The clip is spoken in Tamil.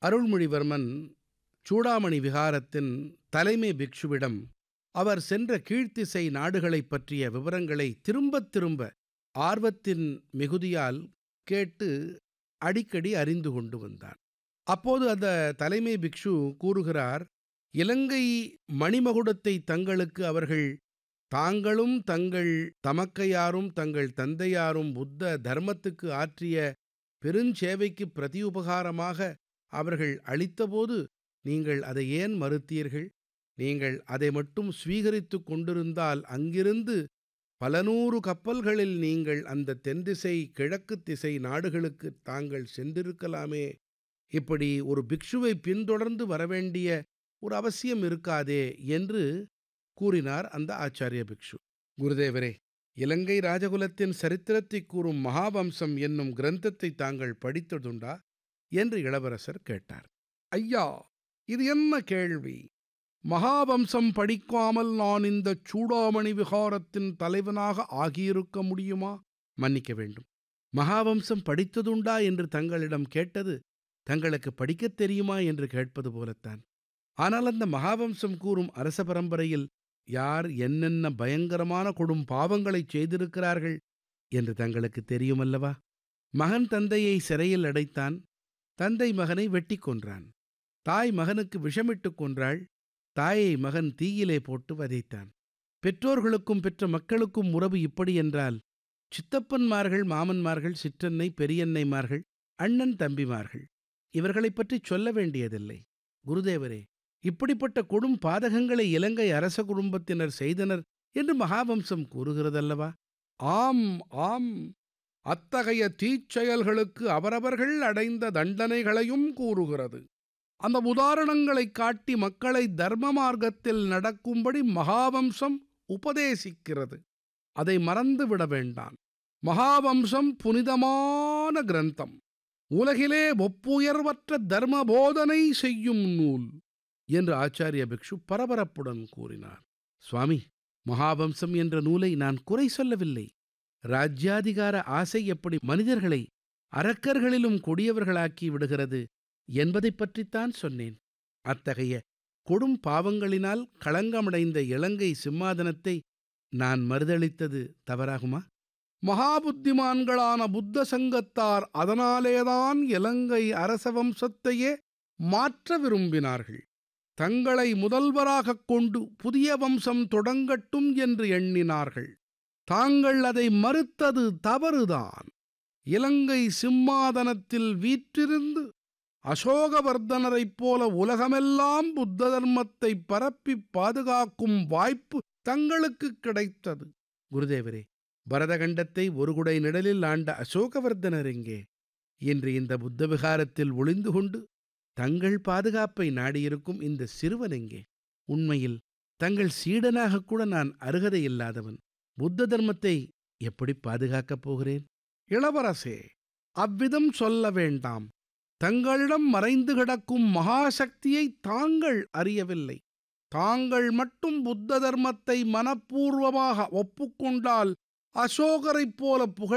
அருள்மொழிவர்மன் சூடாமணி விஹாரத்தின் தலைமை பிக்ஷுவிடம் அவர் சென்ற கீழ்த்திசை நாடுகளைப் பற்றிய விவரங்களை திரும்பத் திரும்ப ஆர்வத்தின் மிகுதியால் கேட்டு அடிக்கடி அறிந்து கொண்டு வந்தான் அப்போது அந்த தலைமை பிக்ஷு கூறுகிறார் இலங்கை மணிமகுடத்தை தங்களுக்கு அவர்கள் தாங்களும் தங்கள் தமக்கையாரும் தங்கள் தந்தையாரும் புத்த தர்மத்துக்கு ஆற்றிய பெருஞ்சேவைக்கு பிரதியுபகாரமாக அவர்கள் அளித்தபோது நீங்கள் அதை ஏன் மறுத்தீர்கள் நீங்கள் அதை மட்டும் ஸ்வீகரித்துக் கொண்டிருந்தால் அங்கிருந்து பல நூறு கப்பல்களில் நீங்கள் அந்த தென்திசை கிழக்கு திசை நாடுகளுக்கு தாங்கள் சென்றிருக்கலாமே இப்படி ஒரு பிக்ஷுவை பின்தொடர்ந்து வரவேண்டிய ஒரு அவசியம் இருக்காதே என்று கூறினார் அந்த ஆச்சாரிய பிக்ஷு குருதேவரே இலங்கை ராஜகுலத்தின் சரித்திரத்தைக் கூறும் மகாவம்சம் என்னும் கிரந்தத்தை தாங்கள் படித்ததுண்டா என்று இளவரசர் கேட்டார் ஐயா இது என்ன கேள்வி மகாவம்சம் படிக்காமல் நான் இந்த சூடாமணி விகாரத்தின் தலைவனாக ஆகியிருக்க முடியுமா மன்னிக்க வேண்டும் மகாவம்சம் படித்ததுண்டா என்று தங்களிடம் கேட்டது தங்களுக்கு படிக்கத் தெரியுமா என்று கேட்பது போலத்தான் ஆனால் அந்த மகாவம்சம் கூறும் அரச பரம்பரையில் யார் என்னென்ன பயங்கரமான கொடும் பாவங்களைச் செய்திருக்கிறார்கள் என்று தங்களுக்கு தெரியுமல்லவா மகன் தந்தையை சிறையில் அடைத்தான் தந்தை மகனை வெட்டிக் கொன்றான் தாய் மகனுக்கு விஷமிட்டுக் கொன்றாள் தாயை மகன் தீயிலே போட்டு வதைத்தான் பெற்றோர்களுக்கும் பெற்ற மக்களுக்கும் உறவு இப்படி என்றால் சித்தப்பன்மார்கள் மாமன்மார்கள் சிற்றன்னை பெரியன்னைமார்கள் அண்ணன் தம்பிமார்கள் இவர்களைப் பற்றி சொல்ல வேண்டியதில்லை குருதேவரே இப்படிப்பட்ட கொடும் பாதகங்களை இலங்கை அரச குடும்பத்தினர் செய்தனர் என்று மகாவம்சம் கூறுகிறதல்லவா ஆம் ஆம் அத்தகைய தீச்செயல்களுக்கு அவரவர்கள் அடைந்த தண்டனைகளையும் கூறுகிறது அந்த உதாரணங்களைக் காட்டி மக்களை தர்ம மார்க்கத்தில் நடக்கும்படி மகாவம்சம் உபதேசிக்கிறது அதை மறந்துவிட வேண்டாம் மகாவம்சம் புனிதமான கிரந்தம் உலகிலே ஒப்புயர்வற்ற தர்ம போதனை செய்யும் நூல் என்று ஆச்சாரிய பிக்ஷு பரபரப்புடன் கூறினார் சுவாமி மகாவம்சம் என்ற நூலை நான் குறை சொல்லவில்லை ராஜ்யாதிகார ஆசை எப்படி மனிதர்களை அரக்கர்களிலும் கொடியவர்களாக்கி விடுகிறது என்பதைப் பற்றித்தான் சொன்னேன் அத்தகைய கொடும் பாவங்களினால் களங்கமடைந்த இலங்கை சிம்மாதனத்தை நான் மறுதளித்தது தவறாகுமா மகாபுத்திமான்களான புத்த சங்கத்தார் அதனாலேதான் இலங்கை அரச வம்சத்தையே மாற்ற விரும்பினார்கள் தங்களை முதல்வராகக் கொண்டு புதிய வம்சம் தொடங்கட்டும் என்று எண்ணினார்கள் தாங்கள் அதை மறுத்தது தவறுதான் இலங்கை சிம்மாதனத்தில் வீற்றிருந்து அசோகவர்தனரைப் போல உலகமெல்லாம் புத்த தர்மத்தை பரப்பி பாதுகாக்கும் வாய்ப்பு தங்களுக்கு கிடைத்தது குருதேவரே பரதகண்டத்தை ஒரு குடை நிழலில் ஆண்ட அசோகவர்தனர் எங்கே இன்று இந்த புத்த விகாரத்தில் ஒளிந்து கொண்டு தங்கள் பாதுகாப்பை நாடியிருக்கும் இந்த சிறுவன் எங்கே உண்மையில் தங்கள் சீடனாகக் கூட நான் அருகதை இல்லாதவன் புத்த தர்மத்தை எப்படி பாதுகாக்கப் போகிறேன் இளவரசே அவ்விதம் சொல்ல வேண்டாம் தங்களிடம் மறைந்து கிடக்கும் மகாசக்தியை தாங்கள் அறியவில்லை தாங்கள் மட்டும் புத்த தர்மத்தை மனப்பூர்வமாக ஒப்புக்கொண்டால் அசோகரைப் போல புகழ்